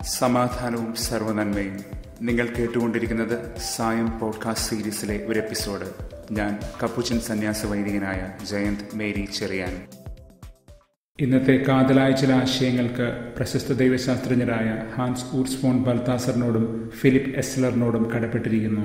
സമാധാനവും സർവനന്മയും നിങ്ങൾ കേട്ടുകൊണ്ടിരിക്കുന്നത് സായം പോഡ്കാസ്റ്റ് സീരീസിലെ ഒരു എപ്പിസോഡ് ഞാൻ കപ്പുച്ചൻ സന്യാസ വൈദികനായ ജയന്ത് മേരി ചെറിയാൻ ഇന്നത്തെ കാതലായ ചില ആശയങ്ങൾക്ക് പ്രശസ്ത ദൈവശാസ്ത്രജ്ഞരായ ഹാൻസ് ഊർസ്ഫോൺ ബൽത്താസറിനോടും ഫിലിപ്പ് എസ്ലറിനോടും കടപ്പെട്ടിരിക്കുന്നു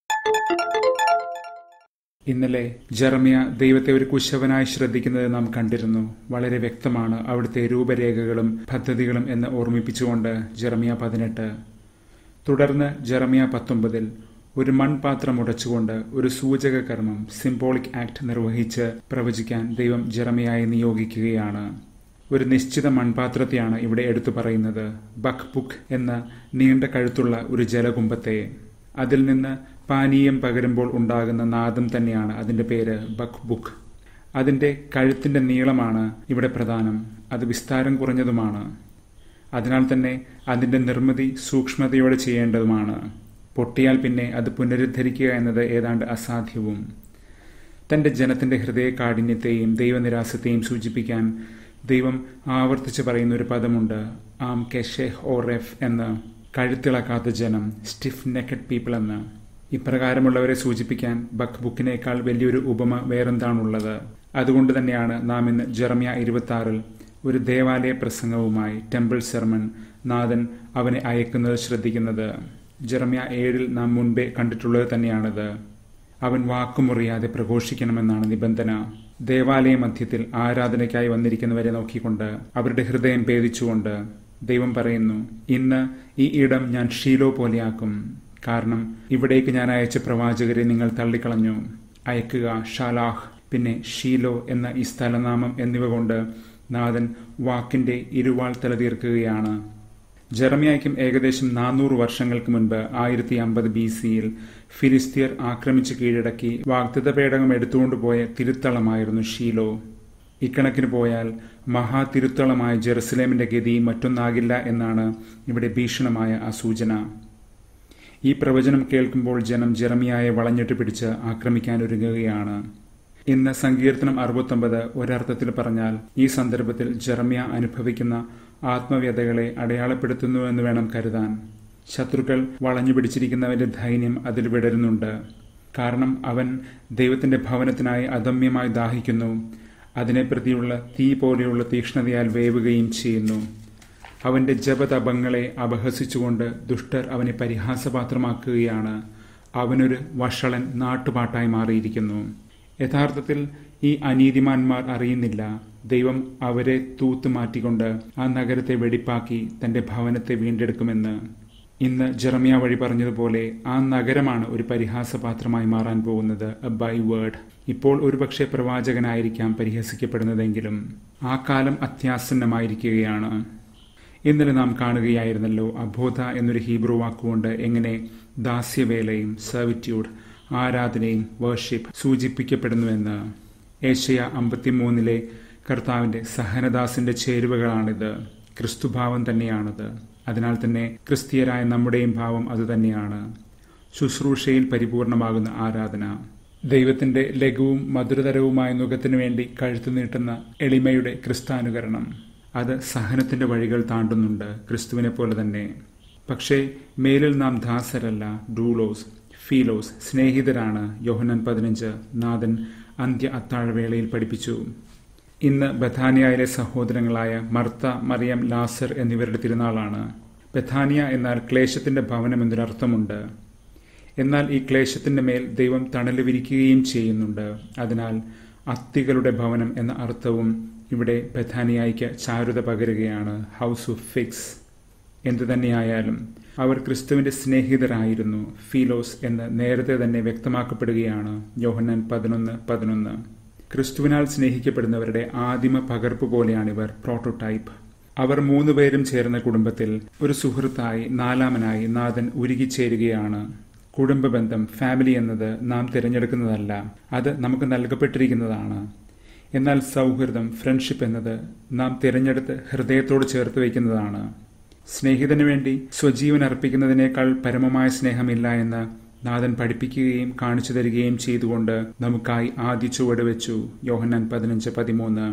ഇന്നലെ ജെറമിയ ദൈവത്തെ ഒരു കുശവനായി ശ്രദ്ധിക്കുന്നത് നാം കണ്ടിരുന്നു വളരെ വ്യക്തമാണ് അവിടുത്തെ രൂപരേഖകളും പദ്ധതികളും എന്ന് ഓർമ്മിപ്പിച്ചുകൊണ്ട് ജെറമിയ പതിനെട്ട് തുടർന്ന് ജെറമിയ പത്തൊമ്പതിൽ ഒരു മൺപാത്രം ഉടച്ചുകൊണ്ട് ഒരു സൂചക കർമ്മം സിംബോളിക് ആക്ട് നിർവഹിച്ച് പ്രവചിക്കാൻ ദൈവം ജെറമിയായി നിയോഗിക്കുകയാണ് ഒരു നിശ്ചിത മൺപാത്രത്തെയാണ് ഇവിടെ എടുത്തു പറയുന്നത് ബക് ബുക്ക് എന്ന നീണ്ട കഴുത്തുള്ള ഒരു ജലകുംഭത്തെ അതിൽ നിന്ന് പാനീയം പകരുമ്പോൾ ഉണ്ടാകുന്ന നാദം തന്നെയാണ് അതിന്റെ പേര് ബക് ബുക്ക് അതിന്റെ കഴുത്തിന്റെ നീളമാണ് ഇവിടെ പ്രധാനം അത് വിസ്താരം കുറഞ്ഞതുമാണ് അതിനാൽ തന്നെ അതിന്റെ നിർമ്മിതി സൂക്ഷ്മതയോടെ ചെയ്യേണ്ടതുമാണ് പൊട്ടിയാൽ പിന്നെ അത് പുനരുദ്ധരിക്കുക എന്നത് ഏതാണ്ട് അസാധ്യവും തന്റെ ജനത്തിന്റെ ഹൃദയ കാഠിന്യത്തെയും ദൈവനിരാസത്തെയും സൂചിപ്പിക്കാൻ ദൈവം ആവർത്തിച്ച് പറയുന്ന ഒരു പദമുണ്ട് ആം കെഷെഹ് ഓറെഫ് എന്ന് കഴുത്തിളക്കാത്ത ജനം സ്റ്റിഫ് നെക്കഡ് പീപ്പിൾ എന്ന് ഇപ്രകാരമുള്ളവരെ സൂചിപ്പിക്കാൻ ബക്ക് ബുക്കിനേക്കാൾ വലിയൊരു ഉപമ വേറെന്താണുള്ളത് അതുകൊണ്ട് തന്നെയാണ് നാം ഇന്ന് ജെറമിയ ഇരുപത്തി ആറിൽ ഒരു ദേവാലയ പ്രസംഗവുമായി ടെമ്പിൾ സെർമൺ നാഥൻ അവനെ അയക്കുന്നത് ശ്രദ്ധിക്കുന്നത് ജെറമിയ ഏഴിൽ നാം മുൻപേ കണ്ടിട്ടുള്ളത് തന്നെയാണിത് അവൻ വാക്കുമുറിയാതെ പ്രഘോഷിക്കണമെന്നാണ് നിബന്ധന ദേവാലയ മധ്യത്തിൽ ആരാധനയ്ക്കായി വന്നിരിക്കുന്നവരെ നോക്കിക്കൊണ്ട് അവരുടെ ഹൃദയം ഭേദിച്ചുകൊണ്ട് ദൈവം പറയുന്നു ഇന്ന് ഈ ഇടം ഞാൻ ഷീലോ പോലെയാക്കും കാരണം ഇവിടേക്ക് ഞാൻ അയച്ച പ്രവാചകരെ നിങ്ങൾ തള്ളിക്കളഞ്ഞു അയക്കുക ഷാലാഹ് പിന്നെ ഷീലോ എന്ന ഈ സ്ഥലനാമം എന്നിവ കൊണ്ട് നാഥൻ വാക്കിന്റെ ഇരുവാൾ തലതീർക്കുകയാണ് ജെറമിയായ്ക്കും ഏകദേശം നാനൂറ് വർഷങ്ങൾക്ക് മുൻപ് ആയിരത്തി അമ്പത് ബി സിയിൽ ഫിലിസ്തീർ ആക്രമിച്ച് കീഴടക്കി വാഗ്ദത്ത പേടകം എടുത്തുകൊണ്ടുപോയ തിരുത്തളമായിരുന്നു ഷീലോ ഇക്കണക്കിന് പോയാൽ മഹാതിരുത്തളമായ ജെറുസലേമിന്റെ ഗതി മറ്റൊന്നാകില്ല എന്നാണ് ഇവിടെ ഭീഷണമായ ആ സൂചന ഈ പ്രവചനം കേൾക്കുമ്പോൾ ജനം ജെറമിയായെ വളഞ്ഞിട്ട് പിടിച്ച് ആക്രമിക്കാൻ ഒരുങ്ങുകയാണ് ഇന്ന് സങ്കീർത്തനം അറുപത്തൊമ്പത് ഒരർത്ഥത്തിൽ പറഞ്ഞാൽ ഈ സന്ദർഭത്തിൽ ജെറമിയ അനുഭവിക്കുന്ന ആത്മവ്യതകളെ അടയാളപ്പെടുത്തുന്നു എന്ന് വേണം കരുതാൻ ശത്രുക്കൾ വളഞ്ഞു പിടിച്ചിരിക്കുന്നവന്റെ ധൈര്യം അതിൽ വിടരുന്നുണ്ട് കാരണം അവൻ ദൈവത്തിന്റെ ഭവനത്തിനായി അദമ്യമായി ദാഹിക്കുന്നു അതിനെ പ്രതിയുള്ള തീ പോലെയുള്ള തീക്ഷ്ണതയാൽ വേവുകയും ചെയ്യുന്നു അവന്റെ ജപതപങ്ങളെ അപഹസിച്ചുകൊണ്ട് ദുഷ്ടർ അവനെ പരിഹാസപാത്രമാക്കുകയാണ് അവനൊരു വഷളൻ നാട്ടുപാട്ടായി മാറിയിരിക്കുന്നു യഥാർത്ഥത്തിൽ ഈ അനീതിമാന്മാർ അറിയുന്നില്ല ദൈവം അവരെ തൂത്തു മാറ്റിക്കൊണ്ട് ആ നഗരത്തെ വെടിപ്പാക്കി തന്റെ ഭവനത്തെ വീണ്ടെടുക്കുമെന്ന് ഇന്ന് ജെറമിയ വഴി പറഞ്ഞതുപോലെ ആ നഗരമാണ് ഒരു പരിഹാസപാത്രമായി മാറാൻ പോകുന്നത് എ ബൈ വേർഡ് ഇപ്പോൾ ഒരുപക്ഷെ പ്രവാചകനായിരിക്കാം പരിഹസിക്കപ്പെടുന്നതെങ്കിലും ആ കാലം അത്യാസന്നമായിരിക്കുകയാണ് ഇന്നലെ നാം കാണുകയായിരുന്നല്ലോ അബോധ എന്നൊരു ഹീബ്രു വാക്കുകൊണ്ട് എങ്ങനെ ദാസ്യവേലയും സർവിറ്റ്യൂഡ് ആരാധനയും വേർഷിപ്പ് സൂചിപ്പിക്കപ്പെടുന്നുവെന്ന് ഏഷ്യ അമ്പത്തിമൂന്നിലെ കർത്താവിന്റെ സഹനദാസിന്റെ ചേരുവകളാണിത് ക്രിസ്തുഭാവം തന്നെയാണിത് അതിനാൽ തന്നെ ക്രിസ്തീയരായ നമ്മുടെയും ഭാവം അതുതന്നെയാണ് ശുശ്രൂഷയിൽ പരിപൂർണമാകുന്ന ആരാധന ദൈവത്തിന്റെ ലഘുവും മധുരതരവുമായ നുഖത്തിനു വേണ്ടി കഴുത്തു നീട്ടുന്ന എളിമയുടെ ക്രിസ്താനുകരണം അത് സഹനത്തിന്റെ വഴികൾ താണ്ടുന്നുണ്ട് ക്രിസ്തുവിനെ പോലെ തന്നെ പക്ഷേ മേലിൽ നാം ദാസരല്ല ഡൂളോസ് ഫീലോസ് സ്നേഹിതരാണ് യോഹനൻ പതിനഞ്ച് നാഥൻ അന്ത്യ അത്താഴവേളയിൽ പഠിപ്പിച്ചു ഇന്ന് ബഥാനിയയിലെ സഹോദരങ്ങളായ മർത്ത മറിയം ലാസർ എന്നിവരുടെ തിരുനാളാണ് ബഥാനിയ എന്നാൽ ക്ലേശത്തിന്റെ ഭവനം എന്നൊരർത്ഥമുണ്ട് എന്നാൽ ഈ ക്ലേശത്തിന്റെ മേൽ ദൈവം തണല് വിരിക്കുകയും ചെയ്യുന്നുണ്ട് അതിനാൽ അത്തികളുടെ ഭവനം എന്ന അർത്ഥവും ഇവിടെ ബഥാനിയായിക്ക് ചാരുത പകരുകയാണ് ഹൗസ് ഓഫ് ഫിക്സ് എന്തു തന്നെയായാലും അവർ ക്രിസ്തുവിന്റെ സ്നേഹിതരായിരുന്നു ഫീലോസ് എന്ന് നേരത്തെ തന്നെ വ്യക്തമാക്കപ്പെടുകയാണ് യോഹന്നാൻ പതിനൊന്ന് പതിനൊന്ന് ക്രിസ്തുവിനാൽ സ്നേഹിക്കപ്പെടുന്നവരുടെ ആദിമ പകർപ്പ് പോലെയാണിവർ പ്രോട്ടോടൈപ്പ് അവർ മൂന്നുപേരും ചേർന്ന കുടുംബത്തിൽ ഒരു സുഹൃത്തായി നാലാമനായി നാഥൻ ഉരുകിച്ചേരുകയാണ് കുടുംബ ബന്ധം ഫാമിലി എന്നത് നാം തിരഞ്ഞെടുക്കുന്നതല്ല അത് നമുക്ക് നൽകപ്പെട്ടിരിക്കുന്നതാണ് എന്നാൽ സൗഹൃദം ഫ്രണ്ട്ഷിപ്പ് എന്നത് നാം തിരഞ്ഞെടുത്ത് ഹൃദയത്തോട് ചേർത്ത് വയ്ക്കുന്നതാണ് സ്നേഹിതന് വേണ്ടി സ്വജീവൻ അർപ്പിക്കുന്നതിനേക്കാൾ പരമമായ സ്നേഹമില്ല എന്ന് നാഥൻ പഠിപ്പിക്കുകയും കാണിച്ചു തരികയും ചെയ്തുകൊണ്ട് നമുക്കായി ആദ്യ ചുവട് വെച്ചു യോഹന്നാൻ പതിനഞ്ച് പതിമൂന്ന്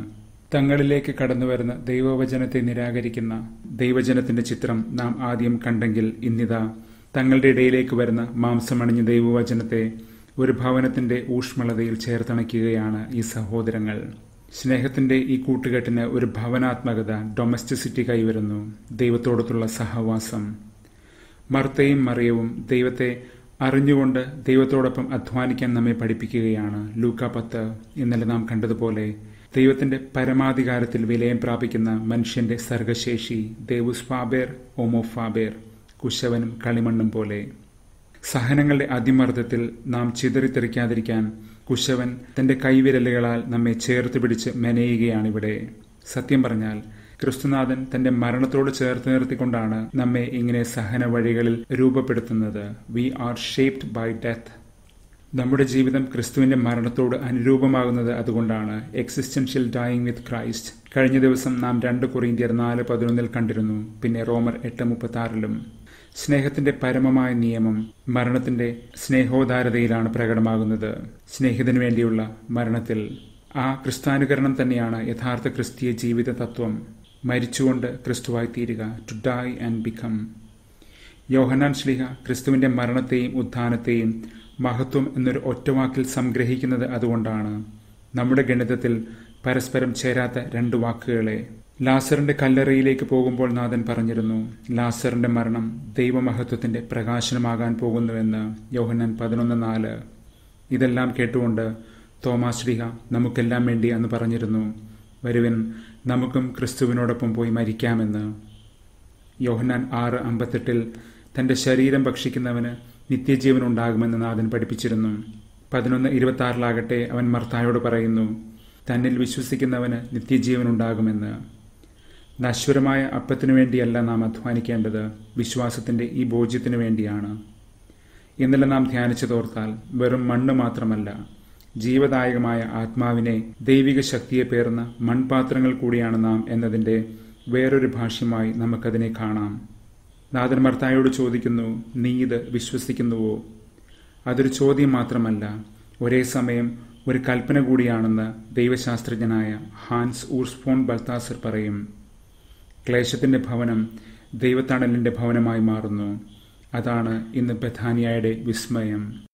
തങ്ങളിലേക്ക് കടന്നുവരുന്ന ദൈവവചനത്തെ നിരാകരിക്കുന്ന ദൈവജനത്തിന്റെ ചിത്രം നാം ആദ്യം കണ്ടെങ്കിൽ ഇന്നിതാ തങ്ങളുടെ ഇടയിലേക്ക് വരുന്ന മാംസമണിഞ്ഞ ദൈവവചനത്തെ ഒരു ഭവനത്തിന്റെ ഊഷ്മളതയിൽ ചേർത്തണയ്ക്കുകയാണ് ഈ സഹോദരങ്ങൾ സ്നേഹത്തിന്റെ ഈ കൂട്ടുകെട്ടിന് ഒരു ഭവനാത്മകത ഡൊമസ്റ്റിസിറ്റി കൈവരുന്നു ദൈവത്തോടത്തുള്ള സഹവാസം മർത്തയും മറിയവും ദൈവത്തെ അറിഞ്ഞുകൊണ്ട് ദൈവത്തോടൊപ്പം അധ്വാനിക്കാൻ നമ്മെ പഠിപ്പിക്കുകയാണ് ലൂക്ക പത്ത് ഇന്നലെ നാം കണ്ടതുപോലെ ദൈവത്തിന്റെ പരമാധികാരത്തിൽ വിലയം പ്രാപിക്കുന്ന മനുഷ്യന്റെ സർഗശേഷി ദേവുസ് ഫാബേർ ഓമോ ഫാബേർ കുശവനും കളിമണ്ണും പോലെ സഹനങ്ങളുടെ അതിമർദ്ദത്തിൽ നാം ചിതറിത്തെറിക്കാതിരിക്കാൻ കുശവൻ തന്റെ കൈവിരലുകളാൽ നമ്മെ ചേർത്ത് പിടിച്ച് മെനയുകയാണിവിടെ സത്യം പറഞ്ഞാൽ ക്രിസ്തുനാഥൻ തന്റെ മരണത്തോട് ചേർത്ത് നിർത്തിക്കൊണ്ടാണ് നമ്മെ ഇങ്ങനെ സഹന വഴികളിൽ രൂപപ്പെടുത്തുന്നത് we are shaped by death നമ്മുടെ ജീവിതം ക്രിസ്തുവിന്റെ മരണത്തോട് അനുരൂപമാകുന്നത് അതുകൊണ്ടാണ് എക്സിസ്റ്റൻഷ്യൽ ഡൈയിങ് വിത്ത് ക്രൈസ്റ്റ് കഴിഞ്ഞ ദിവസം നാം രണ്ട് കൊറിന്ത്യർ നാല് പതിനൊന്നിൽ കണ്ടിരുന്നു പിന്നെ റോമർ എട്ട് മുപ്പത്തി ആറിലും സ്നേഹത്തിന്റെ പരമമായ നിയമം മരണത്തിന്റെ സ്നേഹോദാരതയിലാണ് പ്രകടമാകുന്നത് സ്നേഹിതനു വേണ്ടിയുള്ള മരണത്തിൽ ആ ക്രിസ്താനുകരണം തന്നെയാണ് യഥാർത്ഥ ക്രിസ്തീയ ജീവിത തത്വം മരിച്ചുകൊണ്ട് ക്രിസ്തുവായി തീരുക to die and become Yohannan ശ്ലിഹ ക്രിസ്തുവിന്റെ മരണത്തെയും ഉത്ഥാനത്തെയും മഹത്വം എന്നൊരു ഒറ്റവാക്കിൽ സംഗ്രഹിക്കുന്നത് അതുകൊണ്ടാണ് നമ്മുടെ ഗണിതത്തിൽ പരസ്പരം ചേരാത്ത രണ്ട് വാക്കുകളെ ലാസറിന്റെ കല്ലറയിലേക്ക് പോകുമ്പോൾ നാഥൻ പറഞ്ഞിരുന്നു ലാസറിന്റെ മരണം ദൈവമഹത്വത്തിന്റെ പ്രകാശനമാകാൻ പോകുന്നുവെന്ന് യോഹന്നാൻ പതിനൊന്ന് നാല് ഇതെല്ലാം കേട്ടുകൊണ്ട് തോമാശ്രീഹ നമുക്കെല്ലാം വേണ്ടി അന്ന് പറഞ്ഞിരുന്നു വരുവൻ നമുക്കും ക്രിസ്തുവിനോടൊപ്പം പോയി മരിക്കാമെന്ന് യോഹന്നാൻ ആറ് അമ്പത്തെട്ടിൽ തന്റെ ശരീരം ഭക്ഷിക്കുന്നവന് നിത്യജീവൻ ഉണ്ടാകുമെന്ന് നാഥൻ പഠിപ്പിച്ചിരുന്നു പതിനൊന്ന് ഇരുപത്തി ആറിലാകട്ടെ അവൻ മർത്തായോട് പറയുന്നു തന്നിൽ വിശ്വസിക്കുന്നവന് നിത്യജീവൻ ഉണ്ടാകുമെന്ന് നശ്വരമായ അപ്പത്തിനു വേണ്ടിയല്ല നാം അധ്വാനിക്കേണ്ടത് വിശ്വാസത്തിന്റെ ഈ ബോധ്യത്തിനു വേണ്ടിയാണ് ഇന്നലെ നാം ധ്യാനിച്ചതോർത്താൽ വെറും മണ്ണ് മാത്രമല്ല ജീവദായകമായ ആത്മാവിനെ ദൈവിക ശക്തിയെ പേർന്ന മൺപാത്രങ്ങൾ കൂടിയാണ് നാം എന്നതിന്റെ വേറൊരു ഭാഷ്യമായി നമുക്കതിനെ കാണാം നാഥൻ മർത്തായോട് ചോദിക്കുന്നു നീ ഇത് വിശ്വസിക്കുന്നുവോ അതൊരു ചോദ്യം മാത്രമല്ല ഒരേ സമയം ഒരു കൽപ്പന കൂടിയാണെന്ന് ദൈവശാസ്ത്രജ്ഞനായ ഹാൻസ് ഊർസ്ഫോൺ ബൽത്താസർ പറയും ക്ലേശത്തിന്റെ ഭവനം ദൈവത്തണലിന്റെ ഭവനമായി മാറുന്നു അതാണ് ഇന്ന് ബഥാനിയയുടെ വിസ്മയം